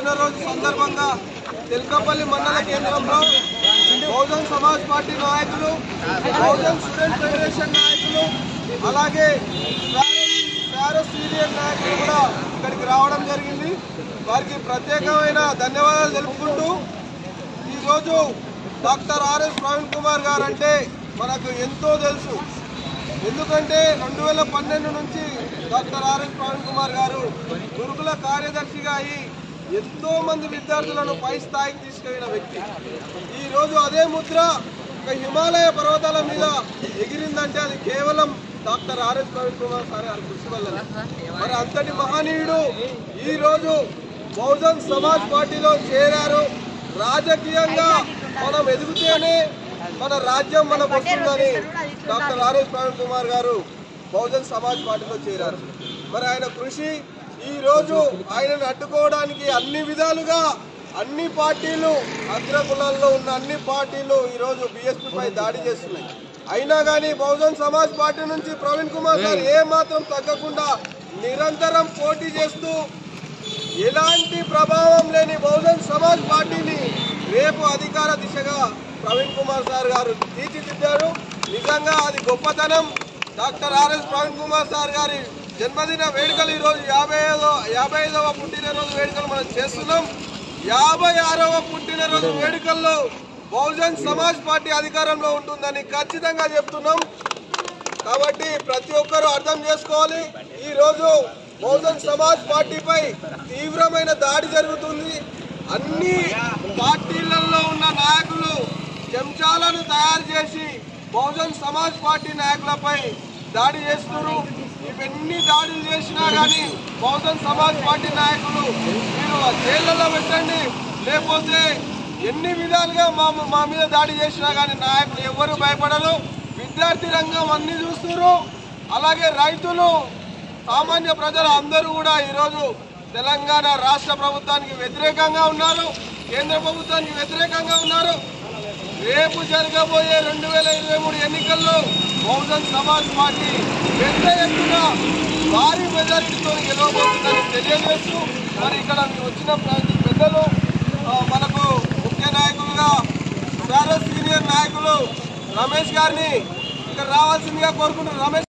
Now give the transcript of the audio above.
పుట్టినరోజు సందర్భంగా తెల్కపల్లి మండల కేంద్రంలో బహుజన్ సమాజ్ పార్టీ నాయకులు బహుజన్ స్టూడెంట్ ఫెడరేషన్ నాయకులు అలాగే ప్యారస్ యూనియన్ నాయకులు కూడా ఇక్కడికి రావడం జరిగింది వారికి ప్రత్యేకమైన ధన్యవాదాలు తెలుపుకుంటూ ఈరోజు డాక్టర్ ఆర్ఎస్ ప్రవీణ్ కుమార్ గారు అంటే మనకు ఎంతో తెలుసు ఎందుకంటే రెండు వేల పన్నెండు నుంచి డాక్టర్ ఆర్ఎస్ ప్రవీణ్ కుమార్ గారు గురుకుల కార్యదర్శిగా అయి ఎంతో మంది విద్యార్థులను పై స్థాయికి తీసుకెళ్లిన వ్యక్తి ఈ రోజు అదే ముద్ర ఒక హిమాలయ పర్వతాల మీద ఎగిరిందంటే అది కేవలం doctor RS Praveen Kumar sir గారి కృషి వల్లనే మరి అంతటి మహనీయుడు ఈ రోజు బహుజన్ సమాజ్ పార్టీలో చేరారు రాజకీయంగా మనం ఎదుగుతేనే మన రాజ్యం మనకు వస్తుందని డాక్టర్ ఆర్ఎస్ ప్రవీణ్ కుమార్ గారు బహుజన్ సమాజ్ పార్టీలో చేరారు మరి ఆయన కృషి ఈ రోజు ఆయనను అడ్డుకోవడానికి అన్ని విధాలుగా అన్ని పార్టీలు అగ్రకులాల్లో ఉన్న అన్ని పార్టీలు ఈ రోజు బీఎస్పీ పై దాడి చేస్తున్నాయి అయినా కానీ బహుజన్ సమాజ్ పార్టీ నుంచి ప్రవీణ్ కుమార్ గారు ఏ మాత్రం తగ్గకుండా నిరంతరం పోటీ చేస్తూ ఎలాంటి ప్రభావం లేని బహుజన్ సమాజ్ పార్టీని రేపు అధికార దిశగా ప్రవీణ్ కుమార్ సార్ గారు తీర్చిదిద్దారు నిజంగా అది గొప్పతనం doctor RS Praveen Kumar sir గారి జన్మదిన వేడుకలు ఈరోజు యాభై ఐదో యాభై ఐదవ పుట్టినరోజు వేడుకలు మనం చేస్తున్నాం యాభై ఆరవ పుట్టినరోజు వేడుకల్లో బహుజన్ సమాజ్ పార్టీ అధికారంలో ఉంటుందని ఖచ్చితంగా చెప్తున్నాం కాబట్టి ప్రతి ఒక్కరూ అర్థం చేసుకోవాలి ఈ రోజు బహుజన్ సమాజ్ పార్టీపై తీవ్రమైన దాడి జరుగుతుంది అన్ని పార్టీలలో ఉన్న నాయకులు చెంచాలను తయారు చేసి బహుజన్ సమాజ్ పార్టీ నాయకులపై దాడి చేస్తున్నారు ఇవన్నీ దాడులు చేసినా కానీ బహుజన్ సమాజ్ పార్టీ నాయకులు మీరు జైళ్ళలో పెట్టండి లేకపోతే ఎన్ని విధాలుగా మా మా మీద దాడి చేసినా కానీ నాయకులు ఎవరు భయపడరు విద్యార్థి రంగం అన్ని చూస్తున్నారు అలాగే రైతులు సామాన్య ప్రజలు అందరూ కూడా ఈరోజు తెలంగాణ రాష్ట్ర ప్రభుత్వానికి వ్యతిరేకంగా ఉన్నారు కేంద్ర ప్రభుత్వానికి వ్యతిరేకంగా ఉన్నారు రేపు జరగబోయే రెండు వేల ఇరవై మూడు ఎన్నికల్లో బహుజన్ సమాజ్ పార్టీ పెద్ద ఎత్తున భారీ మెజారిటీతో గెలవబోతుందని తెలియజేస్తూ మరి ఇక్కడ వచ్చిన ప్రతి పెద్దలు ఆ, మనకు ముఖ్య నాయకులుగా సీనియర్ నాయకులు రమేష్ గారిని ఇక్కడ రావాల్సిందిగా కోరుకుంటున్నారు రమేష్